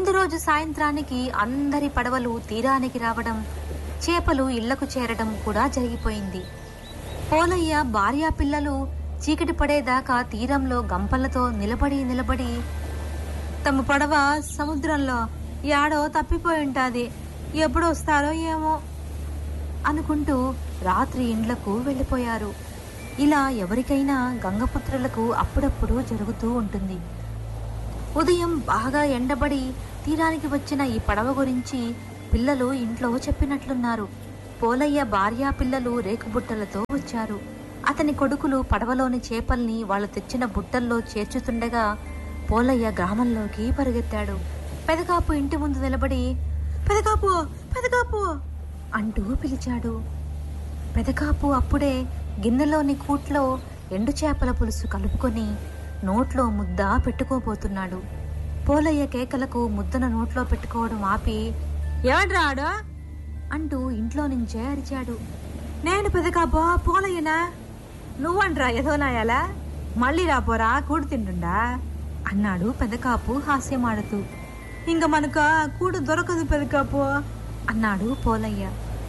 ముందు రోజు సాయంత్రానికి అందరి పడవలు తీరానికి రావడం చేపలు ఇళ్లకు చేరడం కూడా జరిగిపోయింది పోలయ్య భార్యా పిల్లలు చీకటి పడేదాకా తీరంలో గంపలతో నిలబడి నిలబడి తమ పడవ సముద్రంలో యాడో తప్పిపోయి ఉంటాది ఎప్పుడు వస్తారో ఏమో అనుకుంటూ రాత్రి ఇండ్లకు వెళ్ళిపోయారు ఇలా ఎవరికైనా గంగపుత్రులకు అప్పుడప్పుడు జరుగుతూ ఉంటుంది ఉదయం బాగా ఎండబడి తీరానికి వచ్చిన ఈ పడవ గురించి పిల్లలు ఇంట్లో చెప్పినట్లున్నారు పోలయ్య భార్యా పిల్లలు రేకుబుట్టలతో వచ్చారు అతని కొడుకులు పడవలోని చేపల్ని వాళ్ళు తెచ్చిన బుట్టల్లో చేర్చుతుండగా పోలయ్య గ్రామంలోకి పరిగెత్తాడు పెదకాపు ఇంటి ముందు నిలబడి పెదకాపు పెదకాపు అంటూ పిలిచాడు పెదకాపు అప్పుడే గిన్నెలోని కూట్లో ఎండు చేపల పులుసు కలుపుకొని నోట్లో ముద్ద పెట్టుకోబోతున్నాడు పోలయ్య కేకలకు ముద్దను నోట్లో పెట్టుకోవడం ఆపి ఎవడ్రాడు అంటూ ఇంట్లో నుంచే అరిచాడు నేను పెదకాపో పోలయ్యనా నువ్వంట్రా ఎదోనాయాలా మళ్ళీ రాపోరా కూడు తింటుండా అన్నాడు పెదకాపు హాస్యమాడుతూ ఇంక మనకు ఆ కూడు దొరకదు పెదకాపు అన్నాడు పోలయ్య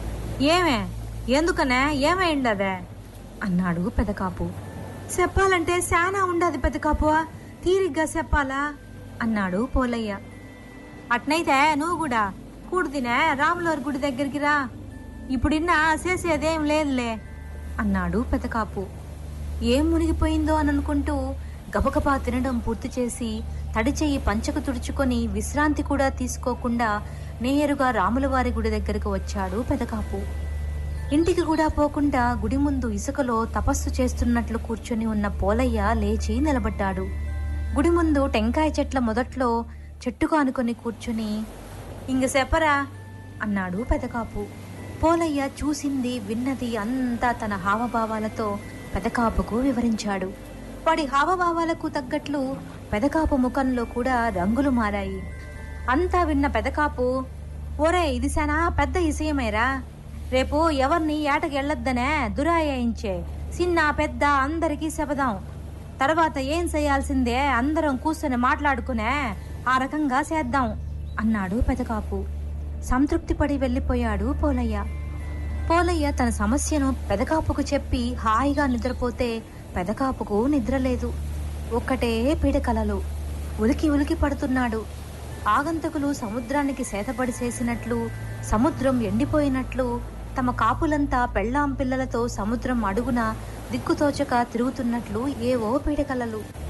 ఏమే ఎందుకనే ఏమైండదే అన్నాడు పెదకాపు చెప్పాలంటే శానా ఉండదు పెదకాపు తీరిగ్గా చెప్పాలా అన్నాడు పోలయ్య అట్నైతే నువ్వు కూడా కూడు తినే రాములవారి గుడి దగ్గరికి రా ఇప్పుడిన్నా చేసేదేం లేదులే అన్నాడు పెదకాపు ఏం మునిగిపోయిందో అని అనుకుంటూ గబగబా తినడం పూర్తి చేసి తడి చెయ్యి పంచకు తుడుచుకొని విశ్రాంతి కూడా తీసుకోకుండా నేరుగా రాములవారి గుడి దగ్గరకు వచ్చాడు పెదకాపు ఇంటికి కూడా పోకుండా గుడి ముందు ఇసుకలో తపస్సు చేస్తున్నట్లు కూర్చొని ఉన్న పోలయ్య లేచి నిలబడ్డాడు గుడి ముందు టెంకాయ చెట్ల మొదట్లో చెట్టుకు ఆనుకొని కూర్చుని ఇంక చెప్పరా అన్నాడు పెదకాపు పోలయ్య చూసింది విన్నది అంతా తన హావభావాలతో పెదకాపుకు వివరించాడు వాడి హావభావాలకు తగ్గట్లు పెదకాపు ముఖంలో కూడా రంగులు మారాయి అంతా విన్న పెదకాపు ఒరే ఇది శానా పెద్ద ఇసయమేరా రేపు ఎవరిని ఏటకి వెళ్ళొద్దనే దురాయించే చిన్న పెద్ద అందరికీ శపథం తర్వాత ఏం చేయాల్సిందే అందరం కూర్చొని మాట్లాడుకునే ఆ రకంగా చేద్దాం అన్నాడు పెదకాపు సంతృప్తిపడి వెళ్ళిపోయాడు పోలయ్య పోలయ్య తన సమస్యను పెదకాపుకు చెప్పి హాయిగా నిద్రపోతే పెదకాపుకు నిద్రలేదు ఒక్కటే పీడకలలు ఉలికి ఉలికి పడుతున్నాడు ఆగంతకులు సముద్రానికి సేతపడి చేసినట్లు సముద్రం ఎండిపోయినట్లు తమ కాపులంతా పెళ్ళాం పిల్లలతో సముద్రం అడుగున దిక్కుతోచక తిరుగుతున్నట్లు ఏవో పీడకలలు